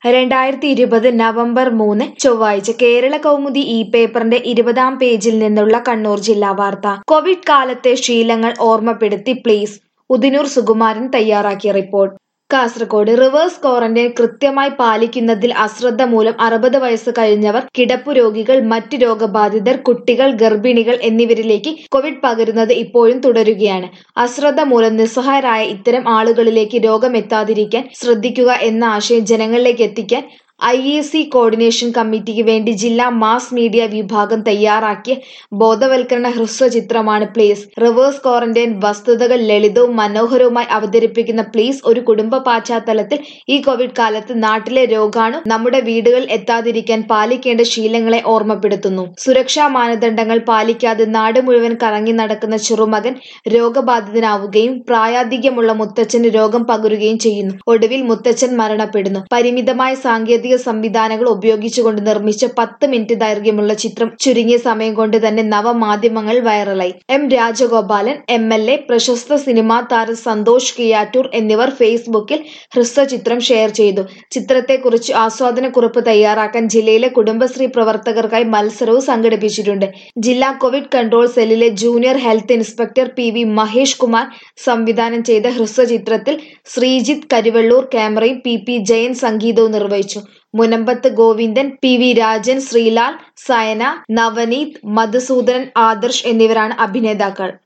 രണ്ടായിരത്തി ഇരുപത് നവംബർ മൂന്ന് ചൊവ്വാഴ്ച കേരള കൗമുദി ഈ പേപ്പറിന്റെ ഇരുപതാം പേജിൽ നിന്നുള്ള കണ്ണൂർ ജില്ലാ വാർത്ത കോവിഡ് കാലത്തെ ശീലങ്ങൾ ഓർമ്മപ്പെടുത്തി പ്ലീസ് ഉദിനൂർ സുകുമാരൻ തയ്യാറാക്കിയ റിപ്പോർട്ട് കാസർഗോഡ് റിവേഴ്സ് ക്വാറന്റൈൻ കൃത്യമായി പാലിക്കുന്നതിൽ അശ്രദ്ധ മൂലം അറുപത് വയസ്സ് കഴിഞ്ഞവർ കിടപ്പു രോഗികൾ മറ്റ് രോഗബാധിതർ കുട്ടികൾ ഗർഭിണികൾ എന്നിവരിലേക്ക് കോവിഡ് പകരുന്നത് ഇപ്പോഴും തുടരുകയാണ് അശ്രദ്ധ മൂലം നിസ്സഹായരായ ഇത്തരം ആളുകളിലേക്ക് രോഗം എത്താതിരിക്കാൻ ശ്രദ്ധിക്കുക എന്ന ആശയം ജനങ്ങളിലേക്ക് എത്തിക്കാൻ ഐ എ സി കോർഡിനേഷൻ കമ്മിറ്റിക്ക് വേണ്ടി ജില്ലാ മാസ് മീഡിയ വിഭാഗം തയ്യാറാക്കിയ ബോധവൽക്കരണ ഹ്രസ്വചിത്രമാണ് പ്ലീസ് റിവേഴ്സ് ക്വാറന്റൈൻ വസ്തുതകൾ ലളിതവും മനോഹരവുമായി അവതരിപ്പിക്കുന്ന പ്ലീസ് ഒരു കുടുംബ പശ്ചാത്തലത്തിൽ ഈ കോവിഡ് കാലത്ത് നാട്ടിലെ രോഗാണു നമ്മുടെ വീടുകളിൽ എത്താതിരിക്കാൻ പാലിക്കേണ്ട ശീലങ്ങളെ ഓർമ്മപ്പെടുത്തുന്നു സുരക്ഷാ മാനദണ്ഡങ്ങൾ പാലിക്കാതെ നാട് മുഴുവൻ കറങ്ങി നടക്കുന്ന ചെറുമകൻ രോഗബാധിതനാവുകയും പ്രായാധിക്യമുള്ള മുത്തച്ഛന് രോഗം പകരുകയും ചെയ്യുന്നു ഒടുവിൽ മുത്തച്ഛൻ മരണപ്പെടുന്നു പരിമിതമായ സാങ്കേതിക സംവിധാനങ്ങൾ ഉപയോഗിച്ചുകൊണ്ട് നിർമ്മിച്ച പത്ത് മിനിറ്റ് ദൈർഘ്യമുള്ള ചിത്രം ചുരുങ്ങിയ സമയം കൊണ്ട് തന്നെ നവമാധ്യമങ്ങൾ വൈറലായി M Rajagopalan M L A പ്രശസ്ത സിനിമാ താരം സന്തോഷ് കിയാറ്റൂർ എന്നിവർ ഫേസ്ബുക്കിൽ ഹ്രസ്വചിത്രം ഷെയർ ചെയ്തു ചിത്രത്തെക്കുറിച്ച് ആസ്വാദനക്കുറിപ്പ് തയ്യാറാക്കാൻ ജില്ലയിലെ കുടുംബശ്രീ പ്രവർത്തകർക്കായി മത്സരവും സംഘടിപ്പിച്ചിട്ടുണ്ട് ജില്ലാ കോവിഡ് കൺട്രോൾ സെല്ലിലെ junior health inspector P V Mahesh Kumar സംവിധാനം ചെയ്ത ഹ്രസ്വചിത്രത്തിൽ ശ്രീജിത്ത് കരിവള്ളൂർ ക്യാമറയും പി പി ജയൻ സംഗീതവും നിർവഹിച്ചു മുനമ്പത്ത് ഗോവിന്ദൻ പി വി രാജൻ ശ്രീലാൽ സയന നവനീത് മധുസൂദനൻ ആദർശ് എന്നിവരാണ് അഭിനേതാക്കൾ